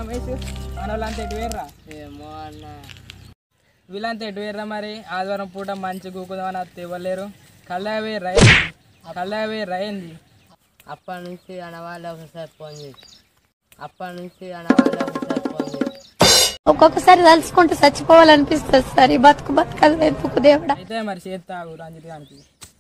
రమేష్ మన వాళ్ళంతా ఎటు వేర్రా ఏమో అన్న వీళ్ళంతా ఎటు వేర్రా మరి ఆదివారం పూట మంచి కూకుందామని అది ఇవ్వలేరు కళ్ళావే రై కళ్ళావే రైంది అప్పటి నుంచి అనవాళ్ళు ఒకసారి ఫోన్ చేసి అప్పటి నుంచి అనవాళ్ళు ఒకసారి ఫోన్ చేసి ఒక్కొక్కసారి తలుచుకుంటూ చచ్చిపోవాలనిపిస్తుంది సార్ ఈ బతుకు బతకదు వెతుకు దేవుడా అయితే మరి చేతి తాగు రంజిత్ గానికి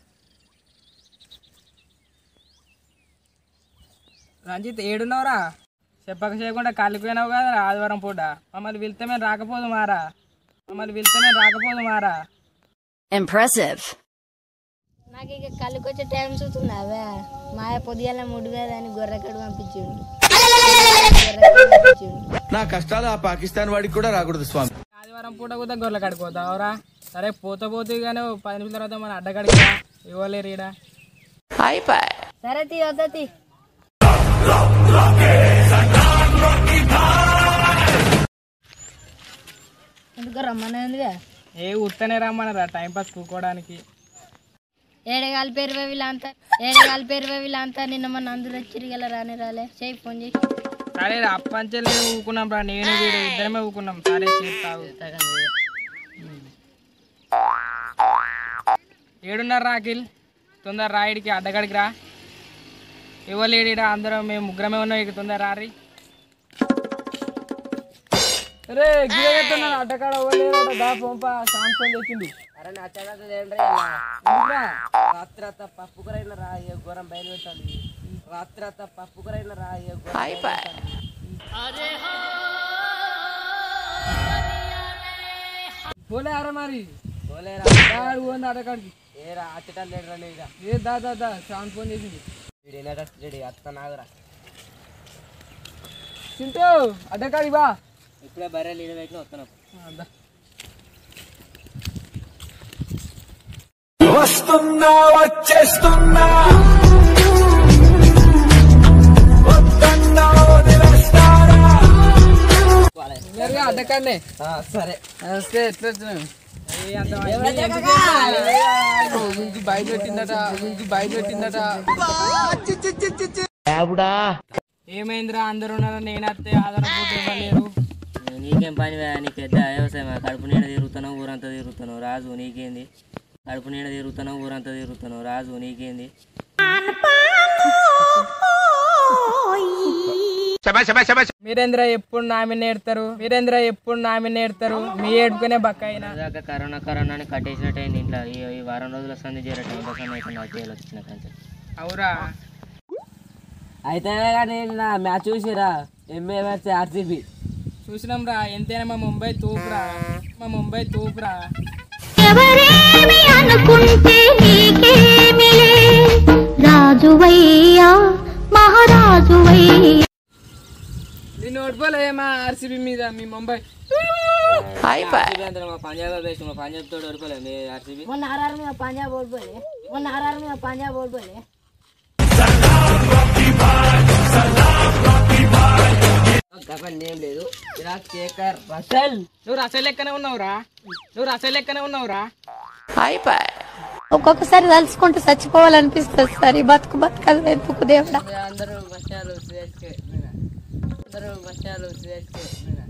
రంజిత్ ఏడున్నావురా చెప్పక చేయకుండా కాలిపోయినావు కదా ఆదివారం పూట మమ్మల్ని వెళ్తే మేము రాకపోదు మారా మమ్మల్ని వెళ్తే మేము రాకపోదు మారా Impressive. నాకు ఇక కళ్ళుకి వచ్చే టైం చూస్తున్నావే మాయ పొద్దుగాల ముడి అని గొర్రెకడు పంపించిండు గొర్రెకడు పంపించిండు నా కష్టాలు ఆ పాకిస్తాన్ వాడికి కూడా రాకూడదు స్వామి ఆదివారం పూట కూడా గొర్రెల కాడికి పోతావురా సరే పోతే పోతే కానీ ఓ పది నిమిషాల తర్వాత మన అడ్డగడికి ఇవ్వలేరు ఈడ సరే తీ వద్ద తీ ఎందుకు రమ్మన్నదిగా ఏ ఉత్తనే రమ్మనరా టైం పాస్ కూకోవడానికి ఏడగాలి పేరు వీళ్ళంతా ఏడగాలి పేరు వీళ్ళంతా నిన్న మన అందరూ వచ్చిరు గల రాని రాలే చేయి ఫోన్ చేసి సరే అప్పంచెల్లి ఊకున్నాం రా నేను వీడు ఇద్దరమే ఊకున్నాం సరే చేస్తావు ఏడున్నారు రాకిల్ తొందర రాయిడికి అడ్డగడికి రా ఇవ్వలేడిడా అందరం మేము ముగ్గురమే ఉన్నాం ఇక తొందర రారి రే గీస్తున్నాను అడ్డకాడ ఇవ్వలేడు దా పంప సాంగ్ ఫోన్ చేసింది అరే నా చెల్లెలు ఎందుకురా? రాత్రి అంతా పప్పు కూర అయినా రా ఏ ఘోరం బయలు పెట్టాలి రాత్రి అంతా పప్పు కూర అయినా రా ఏ ఘోరం బయలు పెట్టాలి. పోలే అరే మరి పోలేరా దాడు పోంది అడ్డకాడికి ఏ రా అచ్చటాలు లేడురా లేదురా ఏ దా దా దా సాంగ్ ఫోన్ చేసింది వీడు వినేటట్టు అత్త నాగురా చింటూ అడ్డకాడికి బా ఇప్పుడే బర్రెలు నీళ్ళు పెట్టిన వస్తున్నాం ఆ, దా. వస్తున్నా వచ్చేస్తున్నా వద్దన్నా వదిలేస్తారా నేరుగా అడ్డకాడనే సరే వస్తే ఎట్లా వచ్చినావు ఏ అంత ఇంటి బయట పెట్టిందట ఇంటి బయట పెట్టిందట ఏమైందిరా అందరూ ఉన్నారా నేను అత్తే ఆధారపోతే ఇవ్వలేరు నీకేం పని వే? నీ పెద్ద వ్యవసాయం కడుపు నీడ తిరుగుతున్నావు ఊరంతా తిరుగుతున్నావు రాజు నీకేంది కడుపు నీడ తిరుగుతున్నావు ఊరంతా తిరుగుతున్నావు రాజు నీకేంది మీరేంద్ర ఎప్పుడు నామి నేడతారు మీరేంద్ర ఎప్పుడు నామి నేడతారు మీ ఏడుకునే బక్క అయినా దాకా కరోనా కరోనా అని కట్టేసినట్టయింది ఇంట్లో ఈ ఈ వారం రోజుల సంది చేరే టైం కోసం అయితే నాకు చేయాలి వచ్చిన కంచె అవురా అయితే కానీ నా మ్యాచ్ చూసిరా ఎంఏ మ్యాచ్ ఆర్సీబీ చూసినాం రా ఎంతైనా మా ముంబై తూపురా మా ముంబై తూపురా ఎవరేమి అనుకుంటే నీకేమిలే రాజువయ్యా మహారాజువయ్యా నేను ఓడిపోలే మా ఆర్సీబీ మీద మీ ముంబై మా పంజాబ్ బేస్ మా పంజాబ్ తోడు వరకోలే మీ ఆర్సీబీ మొన్న ఆర్ఆర్ మీద పంజాబ్ ఓడిపోలే మొన్న ఆర్ఆర్ మీద పంజాబ్ ఓడిపోలే ఏం లేదు ఇలా కేకర్ రసల్ నువ్వు రసల్ లెక్కనే ఉన్నావురా నువ్వు రసల్ లెక్కనే ఉన్నావురా ఒక్కొక్కసారి తలుచుకుంటూ చచ్చిపోవాలనిపిస్తుంది సార్ ఈ బతుకు బతకదు వెతుకు దేవుడా అందరూ బస్టాలు సిఎస్కే అందరూ బస్టాలు సిఎస్కే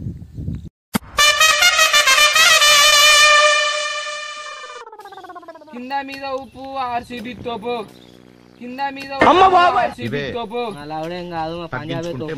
కింద మీద ఉప్పు ఆర్సీబీ తోపు కింద మీద ఆర్సీబీ తోపు అలా అవడం కాదు మా పంజాబే తోపు.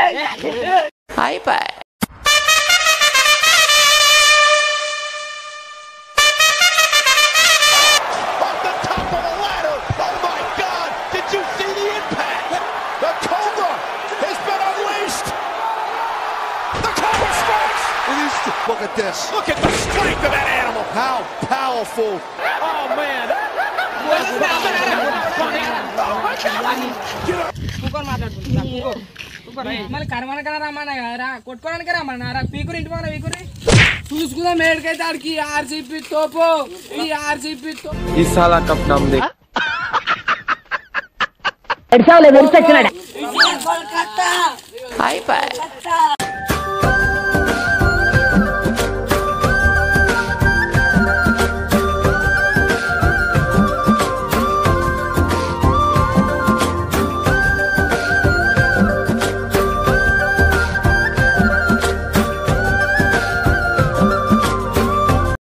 off the top of the ladder. Oh my God! Did you see the impact? The Cobra has been unleashed. The Cobra strikes. It is. Look at this. Look at the strength of that animal. How powerful. Oh man. కూకొని మాట్లాడుకుంటున్నా కూకో కూకో రా. మళ్ళీ కరమన కదా రమ్మన్నా రా కొట్టుకోవడానికి రమ్మన్నా రా పీకురు ఇంటి పక్కన పీకురి చూసుకుందాం ఏడికైతే ఆడికి ఆర్సీపీ తోపు ఈ ఆర్సీపీ తోపు ఈ సాలా కప్ నామ్ దే అయిపోయి